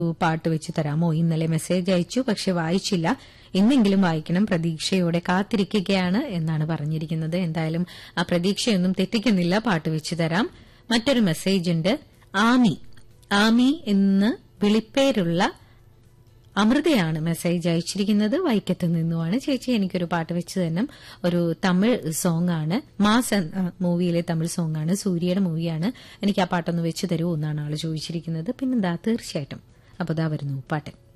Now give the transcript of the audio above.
പാട്ട് വെച്ച് തരാമോ ഇന്നലെ മെസ്സേജ് അയച്ചു പക്ഷെ വായിച്ചില്ല ഇന്നെങ്കിലും വായിക്കണം പ്രതീക്ഷയോടെ കാത്തിരിക്കുകയാണ് എന്നാണ് പറഞ്ഞിരിക്കുന്നത് എന്തായാലും ആ പ്രതീക്ഷയൊന്നും തെറ്റിക്കുന്നില്ല പാട്ട് വെച്ച് തരാം മറ്റൊരു മെസ്സേജ് ഉണ്ട് ആമി ആമി എന്ന് വിളിപ്പേരുള്ള അമൃതയാണ് മെസ്സേജ് അയച്ചിരിക്കുന്നത് വൈക്കത്ത് നിന്നുമാണ് ചേച്ചി എനിക്കൊരു പാട്ട് വെച്ച് തന്നെ ഒരു തമിഴ് സോങ് ആണ് മാസ് എന്ന മൂവിയിലെ തമിഴ് സോങ് ആണ് സൂര്യയുടെ മൂവിയാണ് എനിക്ക് ആ പാട്ടൊന്ന് വെച്ച് തരുമോ എന്നാണ് ആള് ചോദിച്ചിരിക്കുന്നത് പിന്നെന്താ തീർച്ചയായിട്ടും അപ്പോൾ ഇതാ വരുന്നു പാട്ട്